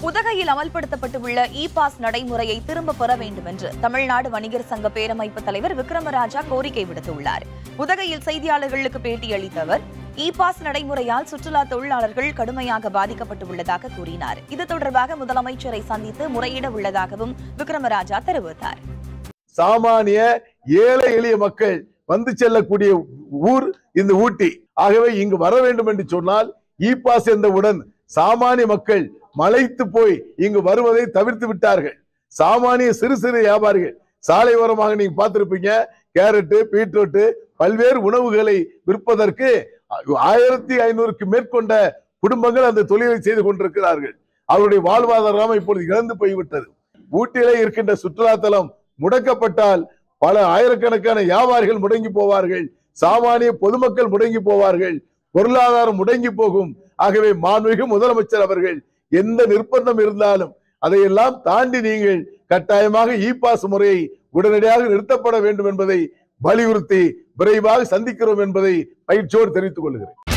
உதகையில் அமல்படுத்தப்பட்டுள்ள e pass நடைமுறையை திரும்ப பெற வேண்டும் என்று தமிழ்நாடு வணிகர் சங்க பேரமைப்பு தலைவர் விக்ரமராஜா கோரிக்கை விடுத்துள்ளார் உதகையில் செய்தியாளர்களுக்கு பேட்டியளித்த அவர் இ பாஸ் நடைமுறையால் சுற்றுலா தொழிலாளர்கள் கடுமையாக பாதிக்கப்பட்டு உள்ளதாக கூறினார் இது தொடர்பாக முதலமைச்சரை சந்தித்து முறையிட உள்ளதாகவும் விக்ரமராஜா தெரிவித்தார் சாமானிய ஏழை எளிய மக்கள் வந்து செல்லக்கூடிய ஊர் இந்த ஊட்டி ஆகவே இங்கு வர வேண்டும் என்று சொன்னால் இ பாஸ் என்றவுடன் சாமானிய மக்கள் மலைத்து போய் இங்கு வருவதை தவிர்த்து விட்டார்கள் சாமானிய சிறு சிறு வியாபாரிகள் சாலை ஓரமாக நீங்க பார்த்திருப்பீங்க கேரட்டு பீட்ரூட்டு பல்வேறு உணவுகளை விற்பதற்கு ஆயிரத்தி ஐநூறுக்கு மேற்கொண்ட குடும்பங்கள் அந்த தொழிலை செய்து கொண்டிருக்கிறார்கள் அவருடைய வாழ்வாதாரம் இப்பொழுது இழந்து போய்விட்டது ஊட்டியிலே இருக்கின்ற சுற்றுலாத்தலம் முடக்கப்பட்டால் பல ஆயிரக்கணக்கான வியாபாரிகள் முடங்கி போவார்கள் சாமானிய பொதுமக்கள் முடங்கி போவார்கள் பொருளாதாரம் முடங்கி போகும் ஆகவே மாண்புமிகு முதலமைச்சர் அவர்கள் எந்த நிர்பந்தம் இருந்தாலும் அதையெல்லாம் தாண்டி நீங்கள் கட்டாயமாக இ பாஸ் முறையை உடனடியாக நிறுத்தப்பட வேண்டும் என்பதை வலியுறுத்தி விரைவாக சந்திக்கிறோம் என்பதை பயிற்சியோடு தெரிவித்துக் கொள்கிறேன்